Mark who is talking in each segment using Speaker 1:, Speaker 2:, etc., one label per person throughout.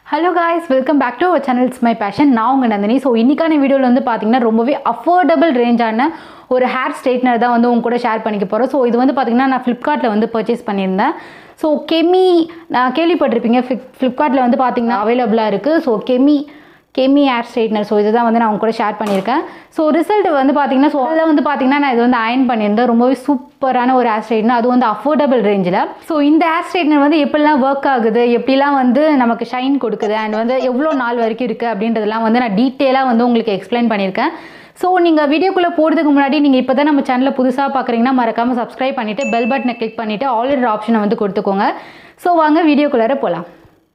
Speaker 1: hello guys welcome back to our channels my passion நான் உங்கள் Nandini so இன்றைக்கான வீடியோவில் வந்து பார்த்தீங்கன்னா ரொம்பவே அஃபோர்டபுள் ரேஞ்சான ஒரு ஹேர் ஸ்ட்ரைட்னர் தான் வந்து உங்க கூட ஷேர் பண்ணிக்க போகிறேன் ஸோ இது வந்து பார்த்தீங்கன்னா நான் ஃப்ளிப்கார்ட்டில் வந்து பர்ச்சேஸ் பண்ணியிருந்தேன் ஸோ கெமி நான் கேள்விப்பட்டிருப்பீங்க ஃப்ளிப் ஃப்ளிப்கார்ட்டில் வந்து பார்த்தீங்கன்னா அவைலபிளாக இருக்குது so Kemei Kemei hair straightener so இதுதான் வந்து நான் உங்க கூட ஷேர் பண்ணியிருக்கேன் ஸோ ரிசல்ட் வந்து பார்த்தீங்கன்னா ஸோ அதில் வந்து பார்த்தீங்கன்னா நான் இது வந்து அயன் பண்ணியிருந்தேன் ரொம்பவே சூப்பரான ஒரு ஹேர் ஸ்ட்ரைட்னர் அது வந்து அஃபோர்டபுள் ரேஞ்சில் ஸோ இந்த ஹேர் ஸ்ட்ரைட்னர் வந்து எப்படிலாம் ஒர்க் ஆகுது எப்படிலாம் வந்து நமக்கு ஷைன் கொடுக்குது அண்ட் வந்து எவ்வளோ நாள் வரைக்கும் இருக்குது அப்படின்றதெல்லாம் வந்து நான் டீட்டெயிலாக வந்து உங்களுக்கு எக்ஸ்பிளைன் பண்ணியிருக்கேன் ஸோ நீங்கள் வீடியோக்குள்ளே போகிறதுக்கு முன்னாடி நீங்கள் இப்போ தான் நம்ம சேனலில் புதுசாக பார்க்குறீங்கன்னா மறக்காமல் சப்ஸ்கிரைப் பண்ணிவிட்டு பெல் பட்டனை கிளிக் பண்ணிவிட்டு ஆல்ரெடி ஆப்ஷனை வந்து கொடுத்துக்கோங்க ஸோ வாங்க வீடியோக்குள்ளார போகலாம்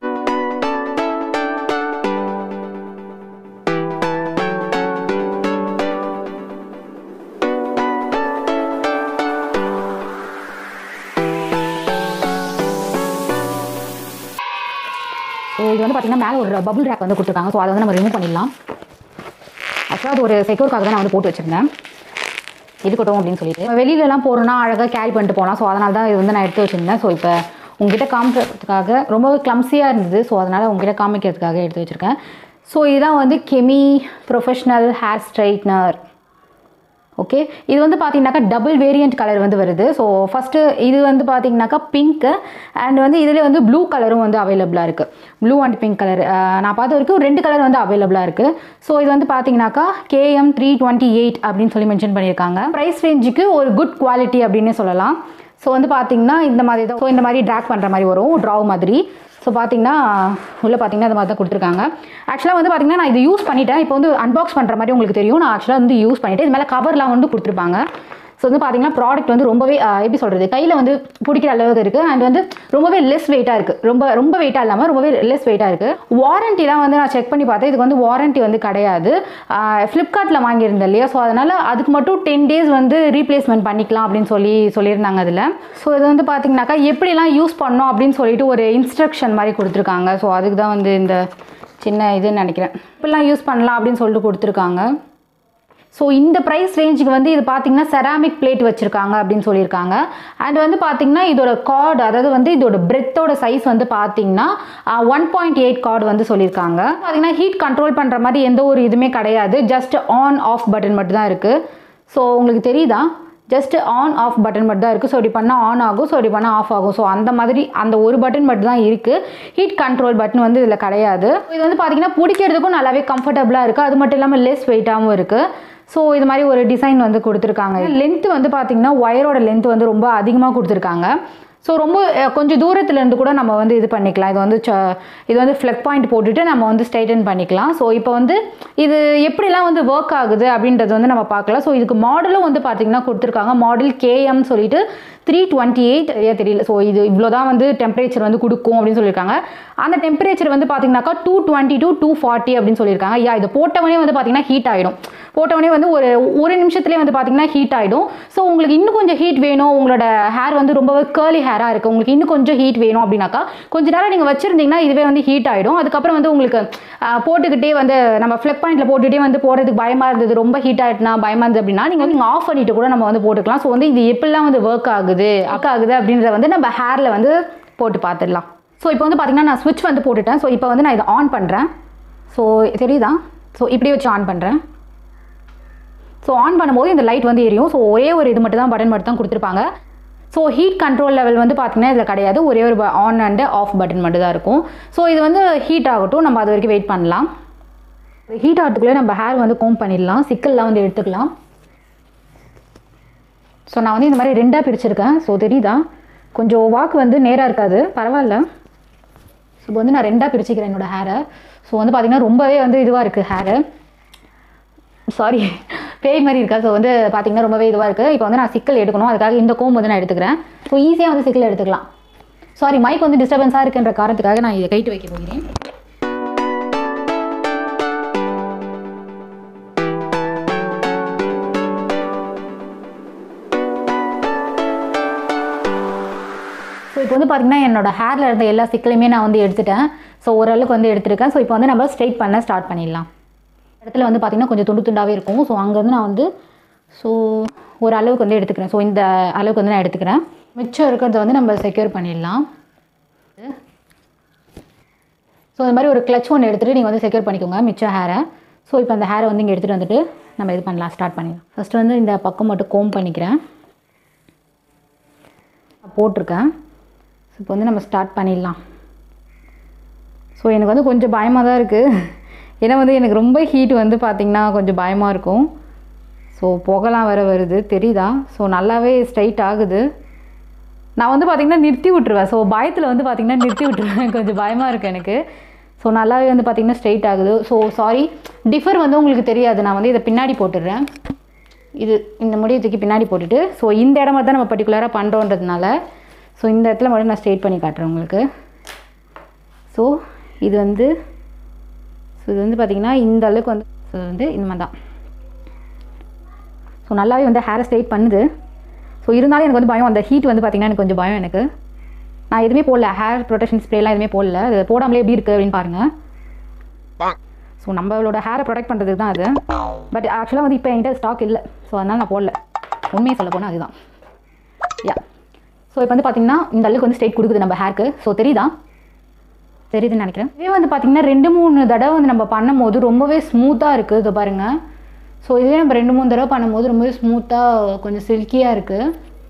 Speaker 1: ஸோ இது வந்து பார்த்தீங்கன்னா மேலே ஒரு பபுள் ரேக் வந்து கொடுத்துருக்காங்க ஸோ அதை வந்து நம்ம ரிமூவ் பண்ணிடலாம் ஆக்சுவலாக அது ஒரு செக்யூர்க்காக தான் நான் வந்து போட்டு வச்சுருந்தேன் இருக்கட்டும் அப்படின்னு சொல்லிட்டு நம்ம வெளியிலலாம் போகிறோன்னா அழகாக கேரி பண்ணிட்டு போகலாம் ஸோ அதனால தான் இது வந்து நான் எடுத்து வச்சுருந்தேன் ஸோ இப்போ உங்ககிட்ட காமிக்கிறதுக்காக ரொம்பவே க்ளம்ஸியாக இருந்தது ஸோ அதனால் உங்ககிட்ட காமிக்கிறதுக்காக எடுத்து வச்சுருக்கேன் ஸோ இதுதான் வந்து Kemei professional hair straightener okay இது வந்து பார்த்தீங்கன்னாக்கா டபுள் வேரியண்ட் கலர் வந்து வருது ஸோ ஃபஸ்ட்டு இது வந்து பார்த்தீங்கன்னாக்கா பிங்க்கு அண்ட் வந்து இதில் வந்து ப்ளூ கலரும் வந்து அவைலபிளாக இருக்குது ப்ளூ அண்ட் பிங்க் கலர் நான் பார்த்த வரைக்கும் ரெண்டு கலர் வந்து அவைலபிளாக இருக்குது ஸோ இது வந்து பார்த்தீங்கன்னாக்கா கேஎம் த்ரீ டுவெண்ட்டி எயிட் அப்படின்னு சொல்லி மென்ஷன் பண்ணியிருக்காங்க ப்ரைஸ் ரேஞ்சுக்கு ஒரு குட் குவாலிட்டி அப்படின்னு சொல்லலாம் ஸோ வந்து பார்த்தீங்கன்னா இந்த மாதிரி தான் ஸோ இந்த மாதிரி ட்ராக் பண்ணுற மாதிரி வரும் ட்ராவ் மாதிரி ஸோ பார்த்தீங்கன்னா உள்ளே பார்த்தீங்கன்னா இந்த மாதிரி தான் கொடுத்துருக்காங்க ஆக்சுவலாக வந்து பார்த்தீங்கன்னா நான் இது யூஸ் பண்ணிட்டேன் இப்போ வந்து அன்பாக்ஸ் பண்ணுற மாதிரி உங்களுக்கு தெரியும் நான் ஆக்சுவலாக வந்து யூஸ் பண்ணிவிட்டு இது மேலே கவர்லாம் வந்து கொடுத்துருப்பாங்க ஸோ வந்து பார்த்தீங்கன்னா ப்ராடக்ட் வந்து ரொம்பவே ஆஹ், எப்படி சொல்கிறது கையில் வந்து பிடிக்கிற அளவுக்கு இருக்குது அண்ட் வந்து ரொம்பவே லெஸ் வெயிட்டாக இருக்குது ரொம்ப ரொம்ப வெயிட்டாக இல்லாமல் ரொம்பவே லெஸ் வெயிட்டாக இருக்குது வாரண்டிலாம் வந்து நான் செக் பண்ணி பார்த்தேன் இதுக்கு வந்து வாரண்டி வந்து கிடையாது ஃப்ளிப்கார்ட்டில் வாங்கியிருந்தேன் இல்லையா ஸோ அதனால் அதுக்கு மட்டும் டென் டேஸ் வந்து ரீப்ளேஸ்மெண்ட் பண்ணிக்கலாம் அப்படின்னு சொல்லி சொல்லியிருந்தாங்க அதில் ஸோ இது வந்து பார்த்தீங்கன்னாக்கா எப்படிலாம் யூஸ் பண்ணோம் அப்படின்னு சொல்லிட்டு ஒரு இன்ஸ்ட்ரக்ஷன் மாதிரி கொடுத்துருக்காங்க ஸோ அதுக்கு தான் வந்து இந்த சின்ன இதுன்னு நினைக்கிறேன் இப்படிலாம் யூஸ் பண்ணலாம் அப்படின்னு சொல்லிட்டு கொடுத்துருக்காங்க ஸோ இந்த ப்ரைஸ் ரேஞ்சுக்கு வந்து இது பார்த்தீங்கன்னா செராமிக் பிளேட் வச்சுருக்காங்க அப்படின்னு சொல்லியிருக்காங்க அண்ட் வந்து பார்த்தீங்கன்னா இதோட கார்டு அதாவது வந்து இதோட பிரெத்தோட சைஸ் வந்து பார்த்தீங்கன்னா ஒன் பாயிண்ட் எயிட் கார்டு வந்து சொல்லியிருக்காங்க பார்த்தீங்கன்னா ஹீட் கண்ட்ரோல் பண்ணுற மாதிரி எந்த ஒரு இதுவுமே கிடையாது ஜஸ்ட் ஆன் ஆஃப் பட்டன் மட்டும் தான் இருக்குது ஸோ உங்களுக்கு தெரியுதா ஜஸ்ட் ஆன் ஆஃப் பட்டன் மட்டும் தான் இருக்குது ஸோ இப்படி பண்ணால் ஆன் ஆகும் ஸோ இப்படி பண்ணால் ஆஃப் ஆகும் ஸோ அந்த மாதிரி அந்த ஒரு பட்டன் மட்டும் தான் இருக்குது ஹீட் கண்ட்ரோல் பட்டன் வந்து இதில் கிடையாது இது வந்து பார்த்தீங்கன்னா பிடிக்கிறதுக்கும் நல்லாவே கம்ஃபர்டபுளாக இருக்குது அது மட்டும் இல்லாமல் லெஸ் வெயிட்டாகவும் இருக்குது ஸோ இது மாதிரி ஒரு டிசைன் வந்து கொடுத்துருக்காங்க லென்த் வந்து பார்த்தீங்கன்னா ஒயரோட லென்த் வந்து ரொம்ப அதிகமாக கொடுத்துருக்காங்க ஸோ ரொம்ப அஹ், கொஞ்சம் தூரத்துல இருந்து கூட நம்ம வந்து இது பண்ணிக்கலாம் இது வந்து ச- இது வந்து ஃப்ளக் பாயிண்ட் போட்டுட்டு நம்ம வந்து ஸ்ட்ரைட்டன் பண்ணிக்கலாம் ஸோ இப்போ வந்து இது எப்படிலாம் வந்து ஒர்க் ஆகுது அப்படின்றது வந்து நம்ம பார்க்கலாம் ஸோ இதுக்கு மாடலும் வந்து பார்த்தீங்கன்னா கொடுத்துருக்காங்க மாடல் கேஎம் சொல்லிட்டு த்ரீ டுவெண்ட்டி எயிட் சரியா தெரியல ஸோ இது இவ்வளோ தான் வந்து டெம்பரேச்சர் வந்து கொடுக்கும் அப்படின்னு சொல்லியிருக்காங்க அந்த டெம்பரேச்சர் வந்து பார்த்தீங்கன்னாக்கா two twenty to two forty அப்படின்னு சொல்லியிருக்காங்க யா இது போட்டவனே வந்து பார்த்தீங்கன்னா ஹீட் ஆகிடும் போட்டவனே வந்து ஒரு ஒரு நிமிஷத்துலேயே வந்து பார்த்தீங்கன்னா ஹீட் ஆகிடும் ஸோ உங்களுக்கு இன்னும் கொஞ்சம் ஹீட் வேணும் உங்களோட ஹேர் வந்து ரொம்பவே கேர்லி ஹேராக இருக்குது உங்களுக்கு இன்னும் கொஞ்சம் ஹீட் வேணும் அப்படின்னாக்கா கொஞ்ச நேரம் நீங்கள் வச்சுருந்தீங்கன்னா இதுவே வந்து ஹீட் ஆகிடும் அதுக்கப்புறம் வந்து உங்களுக்கு ஆஹ், போட்டுக்கிட்டே வந்து நம்ம ஃப்ளக் பாயிண்ட்டில் போட்டுகிட்டே வந்து போகிறதுக்கு பயமாக இருந்தது ரொம்ப ஹீட் ஆகிட்டுனா பயமாக இருந்தது அப்படின்னா நீங்கள் வந்து ஆஃப் பண்ணிட்டு கூட நம்ம வந்து போட்டுக்கலாம் ஸோ வந்து இது எப்படிலாம் வந்து ஒர்க் ஆகுது ஒர்க் ஆகுது அப்படின்றத வந்து நம்ம ஹேரில் வந்து போட்டு பார்த்துடலாம் ஸோ இப்போ வந்து பார்த்தீங்கன்னா நான் ஸ்விட்ச் வந்து போட்டுட்டேன் ஸோ இப்போ வந்து நான் இதை ஆன் பண்ணுறேன் ஸோ தெரியுதா ஸோ இப்படி வச்சு ஆன் பண்ணுறேன் ஸோ ஆன் பண்ணும்போது இந்த லைட் வந்து எரியும் ஸோ ஒரே ஒரு இது மட்டும் தான் பட்டன் மட்டும் தான் கொடுத்துருப்பாங்க ஸோ ஹீட் கண்ட்ரோல் லெவல் வந்து பார்த்தீங்கன்னா இதில் கிடையாது ஒரே ஒரு ஆன் அண்ட் ஆஃப் பட்டன் மட்டும் தான் இருக்கும் ஸோ இது வந்து ஹீட் ஆகட்டும் நம்ம அது வரைக்கும் வெயிட் பண்ணலாம் ஹீட் ஆகிறதுக்குள்ளே நம்ம ஹேர் வந்து கோம் பண்ணிடலாம் சிக்கல்லாம் வந்து எடுத்துக்கலாம் ஸோ நான் வந்து இந்த மாதிரி ரெண்டாக பிரிச்சிருக்கேன் ஸோ தெரியுதா கொஞ்சம் வாக்கு வந்து நேராக இருக்காது பரவாயில்ல ஸோ இப்போ வந்து நான் ரெண்டாக பிரிச்சுக்கிறேன் என்னோட ஹேரை ஸோ வந்து பார்த்தீங்கன்னா ரொம்பவே வந்து இதுவாக இருக்குது ஹேரு சாரி பேய் மாதிரி இருக்கா ஸோ வந்து பார்த்தீங்கன்னா ரொம்பவே இதுவாக இருக்குது இப்போ வந்து நான் சிக்கல் எடுக்கணும் அதுக்காக இந்த கோம் வந்து நான் எடுத்துக்கிறேன் ஸோ ஈஸியாக வந்து சிக்கல் எடுத்துக்கலாம் சாரி மைக் வந்து டிஸ்டர்பன்ஸாக இருக்குன்ற காரணத்துக்காக நான் இதை கைட்டு வைக்க போகிறேன் ஸோ இப்போ வந்து பார்த்தீங்கன்னா என்னோட ஹேரில் இருந்த எல்லா சிக்கலையுமே நான் வந்து எடுத்துட்டேன் ஸோ ஓரளவுக்கு வந்து எடுத்திருக்கேன் ஸோ இப்போ வந்து நம்ம ஸ்ட்ரைட் பண்ண ஸ்டார்ட் பண்ணிடலாம் இடத்துல வந்து பார்த்திங்கன்னா கொஞ்சம் துண்டு துண்டாகவே இருக்கும் ஸோ அங்கேருந்து நான் வந்து ஸோ ஒரு அளவுக்கு வந்து எடுத்துக்கிறேன் ஸோ இந்த அளவுக்கு வந்து நான் எடுத்துக்கிறேன் மிச்சம் இருக்கிறத வந்து நம்ம செக்யூர் பண்ணிடலாம் ஸோ இந்த மாதிரி ஒரு கிளச் ஒன்று எடுத்துகிட்டு நீங்கள் வந்து செக்யூர் பண்ணிக்கோங்க மிச்சம் ஹேரை ஸோ இப்போ அந்த ஹேரை வந்து இங்கே எடுத்துகிட்டு வந்துட்டு நம்ம இது பண்ணலாம் ஸ்டார்ட் பண்ணிடலாம் ஃபஸ்ட்டு வந்து இந்த பக்கம் மட்டும் கோம் பண்ணிக்கிறேன் போட்டிருக்கேன் ஸோ இப்போ வந்து நம்ம ஸ்டார்ட் பண்ணிடலாம் ஸோ எனக்கு வந்து கொஞ்சம் பயமாக தான் இருக்குது ஏன்னா வந்து எனக்கு ரொம்ப ஹீட் வந்து பார்த்திங்கன்னா கொஞ்சம் பயமாக இருக்கும் ஸோ புகலாம் வர வருது தெரியுதா ஸோ நல்லாவே ஸ்ட்ரைட் ஆகுது நான் வந்து பார்த்திங்கன்னா நிறுத்தி விட்டுருவேன் ஸோ பயத்தில் வந்து பார்த்திங்கன்னா நிறுத்தி விட்டுருவேன் கொஞ்சம் பயமாக இருக்குது எனக்கு ஸோ நல்லாவே வந்து பார்த்திங்கன்னா ஸ்ட்ரைட் ஆகுது ஸோ சாரி டிஃபர் வந்து உங்களுக்கு தெரியாது நான் வந்து இதை பின்னாடி போட்டுடுறேன் இது இந்த முடியை தூக்கி பின்னாடி போட்டுட்டு ஸோ இந்த இடமா தான் நம்ம பர்டிகுலராக பண்ணுறோன்றதுனால ஸோ இந்த இடத்துல மட்டும் நான் ஸ்ட்ரெயிட் பண்ணி காட்டுறேன் உங்களுக்கு ஸோ இது வந்து ஸோ இது வந்து பார்த்திங்கன்னா இந்த அளவுக்கு வந்து ஸோ வந்து இந்த மாதிரி தான் ஸோ நல்லாவே வந்து ஹேரை ஸ்ட்ரெயிட் பண்ணுது ஸோ இருந்தாலும் எனக்கு வந்து பயம் அந்த ஹீட் வந்து பார்த்திங்கன்னா எனக்கு கொஞ்சம் பயம் எனக்கு நான் எதுவுமே போடல ஹேர் ப்ரொடெக்ஷன் ஸ்ப்ரேலாம் எதுவுமே போடல அது போடாமலே எப்படி இருக்குது அப்படின்னு பாருங்கள் ஸோ நம்மளோட ஹேரை ப்ரொடெக்ட் பண்ணுறதுக்கு தான் அது பட் ஆக்சுவலாக வந்து இப்போ என்கிட்ட ஸ்டாக் இல்லை ஸோ அதனால் நான் போடல உண்மையை சொல்ல போனால் அதுதான் யா ஸோ இப்போ வந்து பார்த்தீங்கன்னா இந்த அளவுக்கு வந்து ஸ்ட்ரெயிட் கொடுக்குது நம்ம ஹேருக்கு ஸோ தெரியுதா தெரியுதுன்னு நினைக்கிறேன் இதே வந்து பார்த்தீங்கன்னா ரெண்டு மூணு தடவை வந்து நம்ம பண்ணும்போது ரொம்பவே ஸ்மூத்தாக இருக்குது இதை பாருங்கள் ஸோ இதே நம்ம ரெண்டு மூணு தடவை பண்ணும்போது ரொம்பவே ஸ்மூத்தாக கொஞ்சம் சில்கியாக இருக்குது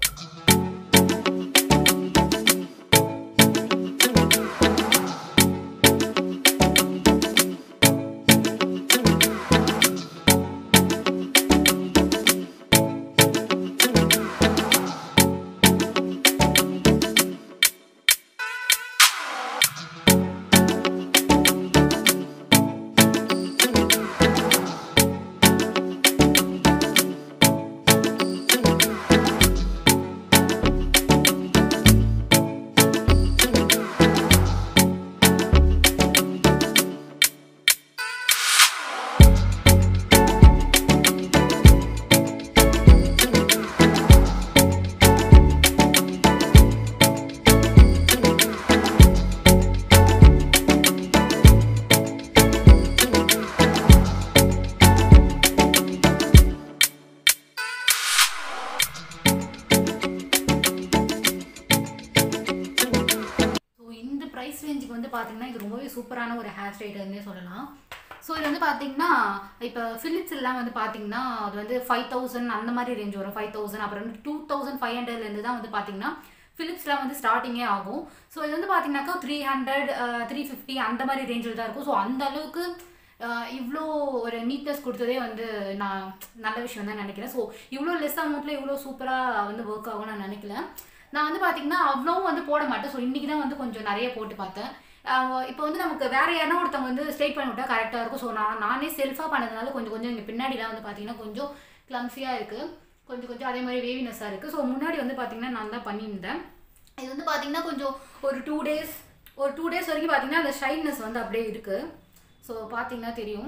Speaker 1: ஸோ இந்த ப்ரைஸ் ரேஞ்சுக்கு வந்து பார்த்தீங்கன்னா இது ரொம்பவே சூப்பரான ஒரு ஹேர் ஸ்டைல்னே சொல்லலாம் ஸோ இது வந்து பார்த்தீங்கன்னா இப்போ ஃபிலிப்ஸ் எல்லாம் வந்து பார்த்தீங்கன்னா அது வந்து ஃபைவ் தௌசண்ட் அந்த மாதிரி ரேஞ்ச் வரும் ஃபைவ் தௌசண்ட் அப்புறம் வந்து டூ தௌசண்ட் ஃபைவ் ஹண்ட்ரட்லேருந்து தான் வந்து பார்த்தீங்கன்னா ஃபிலிப்ஸ்லாம் வந்து ஸ்டார்டிங்கே ஆகும் ஸோ இது வந்து பார்த்தீங்கன்னாக்கா த்ரீ ஹண்ட்ரட் த்ரீ ஃபிஃப்டி அந்த மாதிரி ரேஞ்சில் தான் இருக்கும் ஸோ அந்த அளவுக்கு இவ்வளோ ஒரு நீட்னஸ் கொடுத்ததே வந்து நான் நல்ல விஷயம் தான் நினைக்கிறேன் ஸோ இவ்வளோ லெஸ் அமௌண்ட்டில் இவ்வளோ சூப்பராக வந்து ஒர்க் ஆகும் நான் நினைக்கல நான் வந்து பார்த்தீங்கன்னா அவ்வளோவும் வந்து போட மாட்டேன் ஸோ இன்றைக்கி தான் வந்து கொஞ்சம் நிறைய போட்டு பார்த்தேன் இப்போ வந்து நமக்கு வேற யாருன்னா ஒருத்தவங்க வந்து ஸ்ட்ரைட் பண்ணி விட்டா கரெக்டாக இருக்கும் ஸோ நான் நானே செல்ஃபாக பண்ணதுனால கொஞ்சம் கொஞ்சம் இங்கே பின்னாடிலாம் வந்து பார்த்தீங்கன்னா கொஞ்சம் கிளம்ஸியாக இருக்குது கொஞ்சம் கொஞ்சம் அதே மாதிரி வேவினஸாக இருக்குது ஸோ முன்னாடி வந்து பார்த்தீங்கன்னா நான் தான் பண்ணியிருந்தேன் இது வந்து பார்த்தீங்கன்னா கொஞ்சம் ஒரு டூ டேஸ் ஒரு டூ டேஸ் வரைக்கும் பார்த்தீங்கன்னா அந்த ஷைன்னஸ் வந்து அப்படியே இருக்குது ஸோ பார்த்தீங்கன்னா தெரியும்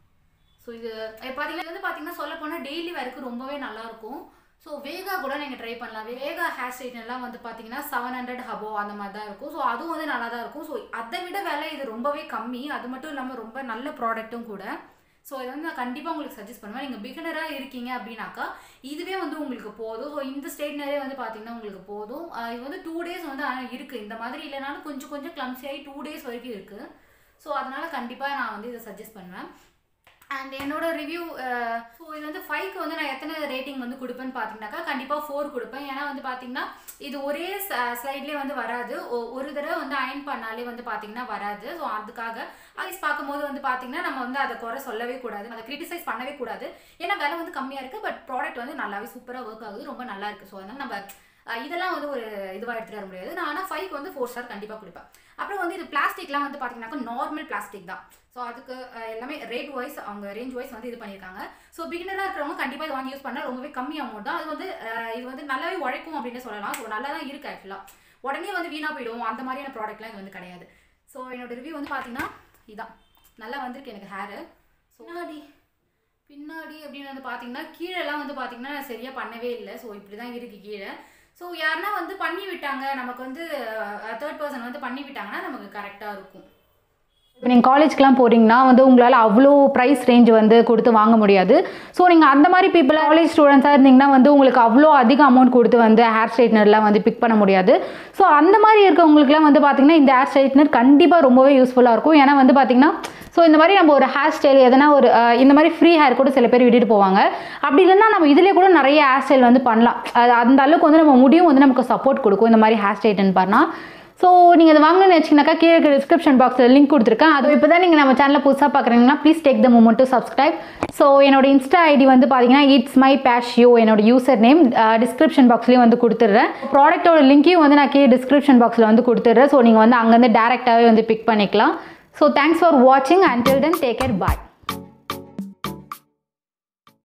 Speaker 1: ஸோ இது பார்த்தீங்கன்னா இது வந்து பார்த்தீங்கன்னா சொல்ல போனால் டெய்லி வேருக்கு ரொம்பவே நல்லாயிருக்கும் ஸோ வேகா கூட நீங்கள் ட்ரை பண்ணலாம் வேகா ஹேர் ஸ்ட்ரைட்னர்லாம் வந்து பார்த்தீங்கன்னா செவன் ஹண்ட்ரட் ஹபோ அந்த மாதிரி தான் இருக்கும் ஸோ அதுவும் வந்து நல்லா தான் இருக்கும் ஸோ அதை விட விலை இது ரொம்பவே கம்மி அது மட்டும் இல்லாமல் ரொம்ப நல்ல ப்ராடக்ட்டும் கூட ஸோ இதை வந்து நான் கண்டிப்பாக உங்களுக்கு சஜஸ்ட் பண்ணுவேன் நீங்கள் பிகினராக இருக்கீங்க அப்படின்னாக்கா இதுவே வந்து உங்களுக்கு போதும் ஸோ இந்த ஸ்ட்ரைட்னரே வந்து பார்த்தீங்கன்னா உங்களுக்கு போதும் ஆஹ் இது வந்து டூ டேஸ் வந்து ஆனால் இருக்குது இந்த மாதிரி இல்லைனாலும் கொஞ்சம் கொஞ்சம் கிளம்ஸியாகி டூ டேஸ் வரைக்கும் இருக்குது ஸோ அதனால் கண்டிப்பாக நான் வந்து இதை சஜஸ்ட் பண்ணுவேன் அண்ட் என்னோட ரிவ்யூ ஸோ இது வந்து ஃபைவ்க்கு வந்து நான் எத்தனை ரேட்டிங் வந்து கொடுப்பேன்னு பார்த்தீங்கன்னாக்கா கண்டிப்பாக ஃபோர் கொடுப்பேன் ஏன்னா வந்து பார்த்தீங்கன்னா இது ஒரே ஸ்லைட்லேயே வந்து வராது ஒ- ஒரு தடவை வந்து அயன் பண்ணாலே வந்து பார்த்தீங்கன்னா வராது ஸோ அதுக்காக ஐஸ் பார்க்கும்போது வந்து பார்த்தீங்கன்னா நம்ம வந்து அதை குறை சொல்லவே கூடாது அதை கிரிட்டிசைஸ் பண்ணவே கூடாது ஏன்னா விலை வந்து கம்மியாக இருக்குது பட் ப்ராடக்ட் வந்து நல்லாவே சூப்பராக ஒர்க் ஆகுது ரொம்ப நல்லா இருக்குது ஸோ அதனால் நம்ம அஹ், இதெல்லாம் வந்து ஒரு இதுவாக எடுத்துகிட்டு வர முடியாது நான் ஆனால் ஃபைவ்க்கு வந்து ஃபோர் ஸ்டார் கண்டிப்பாக கொடுப்பேன் அப்புறம் வந்து இது பிளாஸ்டிக்லாம் வந்து பார்த்தீங்கன்னாக்கா நார்மல் பிளாஸ்டிக் தான் ஸோ அதுக்கு அஹ், எல்லாமே ரேட் வைஸ் அவங்க ரேஞ்ச் வைஸ் வந்து இது பண்ணியிருக்காங்க ஸோ பிகினராக இருக்கிறவங்க கண்டிப்பாக இது வாங்கி யூஸ் பண்ணால் ரொம்பவே கம்மி அமௌண்ட் தான் அது வந்து அஹ், இது வந்து நல்லாவே உழைக்கும் அப்படின்னு சொல்லலாம் ஸோ நல்லா தான் இருக்குது ஆக்சுவலாக உடனே வந்து வீணாக போயிடும் அந்த மாதிரியான ப்ராடக்ட்லாம் இது வந்து கிடையாது ஸோ என்னோட ரிவ்யூ வந்து பார்த்தீங்கன்னா இதான் நல்லா வந்திருக்கு எனக்கு ஹேரு ஸோ பின்னாடி பின்னாடி அப்படின்னு வந்து பார்த்தீங்கன்னா கீழெல்லாம் வந்து பார்த்தீங்கன்னா சரியாக பண்ணவே இல்லை ஸோ இப்படி தான் இருக்குது கீழே ஸோ யாருன்னா வந்து பண்ணி விட்டாங்க நமக்கு வந்து தேர்ட் பர்சன் வந்து பண்ணி விட்டாங்கன்னா நமக்கு கரெக்டாக இருக்கும் நீங்கள் காலேஜ்க்குலாம் போகிறீங்கன்னா வந்து உங்களால் அவ்வளோ ப்ரைஸ் ரேஞ்ச் வந்து கொடுத்து வாங்க முடியாது ஸோ நீங்கள் அந்த மாதிரி பீப்புள் காலேஜ் ஸ்டூடெண்ட்ஸாக இருந்தீங்கன்னா வந்து உங்களுக்கு அவ்வளோ அதிக அமௌண்ட் கொடுத்து வந்து ஹேர் ஸ்ட்ரைட்னர்லாம் வந்து பிக் பண்ண முடியாது ஸோ அந்த மாதிரி இருக்கவங்களுக்குலாம் வந்து பார்த்திங்கன்னா இந்த ஹேர் ஸ்ட்ரைட்னர் கண்டிப்பாக ரொம்பவே யூஸ்ஃபுல்லாக இருக்கும் ஏன்னா வந்து பார்த்திங்கன்னா ஸோ இந்த மாதிரி நம்ம ஒரு ஹேர் ஸ்டைல் எதனா ஒரு அஹ், இந்த மாதிரி ஃப்ரீ ஹேர் கூட சில பேர் விட்டுட்டு போவாங்க அப்படி இல்லைன்னா நம்ம இதிலே கூட நிறைய ஹேர் ஸ்டைல் வந்து பண்ணலாம் அது அந்த அளவுக்கு வந்து நம்ம முடியும் வந்து நமக்கு சப்போர்ட் கொடுக்கும் இந்த மாதிரி ஹேர் ஸ்டைட்டன் பண்ணா ஸோ நீங்கள் அதை வாங்கணும்னு வச்சிங்கனாக்கா கீழே இருக்கிற டிஸ்கிரிப்ஷன் பாக்ஸில் லிங்க் கொடுத்துருக்கேன் அது இப்போ தான் நீங்கள் நம்ம சேனலில் புதுசாக பார்க்குறீங்கன்னா please take the moment to subscribe so என்னோட இன்ஸ்டா ஐடி வந்து பார்த்தீங்கன்னா இட்ஸ் மை பேஷ்யூ என்னோட யூசர் நேம் டிஸ்கிரிப்ஷன் பாக்ஸ்லேயும் வந்து கொடுத்துட்றேன் ப்ராடக்ட்டோட லிங்க்கையும் வந்து நான் கீழே டிஸ்கிரிப்ஷன் பாக்ஸில் வந்து கொடுத்துட்றேன் ஸோ நீங்கள் வந்து அங்கேருந்து டேரெக்டாகவே வந்து பிக் பண்ணிக்கலாம் ஸோ தேங்க்ஸ் ஃபார் வாட்சிங் அண்டில் தென் டேக் கேர் பாய்